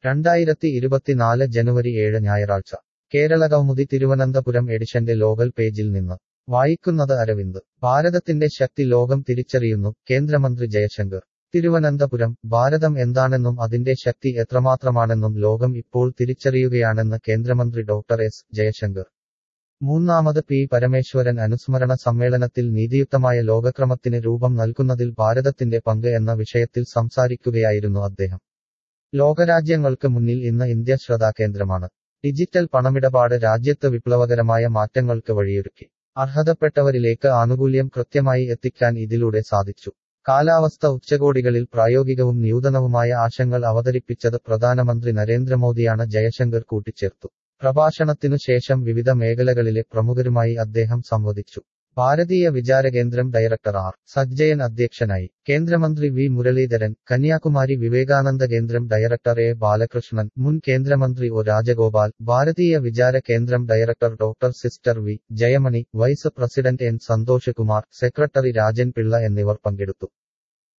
രണ്ടായിരത്തി ഇരുപത്തിനാല് ജനുവരി ഏഴ് ഞായറാഴ്ച കേരളകൗമുദി തിരുവനന്തപുരം എഡിഷന്റെ ലോകൽ പേജിൽ നിന്ന് വായിക്കുന്നത് അരവിന്ദ് ഭാരതത്തിന്റെ ശക്തി ലോകം തിരിച്ചറിയുന്നു കേന്ദ്രമന്ത്രി ജയശങ്കർ തിരുവനന്തപുരം ഭാരതം എന്താണെന്നും അതിന്റെ ശക്തി എത്രമാത്രമാണെന്നും ലോകം ഇപ്പോൾ തിരിച്ചറിയുകയാണെന്ന് കേന്ദ്രമന്ത്രി ഡോക്ടർ എസ് ജയശങ്കർ മൂന്നാമത് പി പരമേശ്വരൻ അനുസ്മരണ സമ്മേളനത്തിൽ നീതിയുക്തമായ ലോകക്രമത്തിന് രൂപം നൽകുന്നതിൽ ഭാരതത്തിന്റെ പങ്ക് എന്ന വിഷയത്തിൽ സംസാരിക്കുകയായിരുന്നു അദ്ദേഹം ലോകരാജ്യങ്ങൾക്ക് മുന്നിൽ ഇന്ന് ഇന്ത്യ ശ്രദ്ധാകേന്ദ്രമാണ് ഡിജിറ്റൽ പണമിടപാട് രാജ്യത്ത് വിപ്ലവകരമായ മാറ്റങ്ങൾക്ക് വഴിയൊരുക്കി അർഹതപ്പെട്ടവരിലേക്ക് ആനുകൂല്യം കൃത്യമായി എത്തിക്കാൻ ഇതിലൂടെ സാധിച്ചു കാലാവസ്ഥ ഉച്ചകോടികളിൽ പ്രായോഗികവും നൂതനവുമായ ആശങ്ങൾ അവതരിപ്പിച്ചത് പ്രധാനമന്ത്രി നരേന്ദ്രമോദിയാണ് ജയശങ്കർ കൂട്ടിച്ചേർത്തു പ്രഭാഷണത്തിനു ശേഷം വിവിധ മേഖലകളിലെ പ്രമുഖരുമായി അദ്ദേഹം സംവദിച്ചു ഭാരതീയ വിചാരകേന്ദ്രം ഡയറക്ടർ ആർ സജ്ജയൻ അധ്യക്ഷനായി കേന്ദ്രമന്ത്രി വി മുരളീധരൻ കന്യാകുമാരി വിവേകാനന്ദ കേന്ദ്രം ഡയറക്ടർ എ ബാലകൃഷ്ണൻ മുൻ കേന്ദ്രമന്ത്രി O Rajagopal Bharatiya Vichara Kendram director doctor sister V Jayamani vice president N Santhosh Kumar secretary Rajan Pillai എന്നിവർ പങ്കെടുത്തു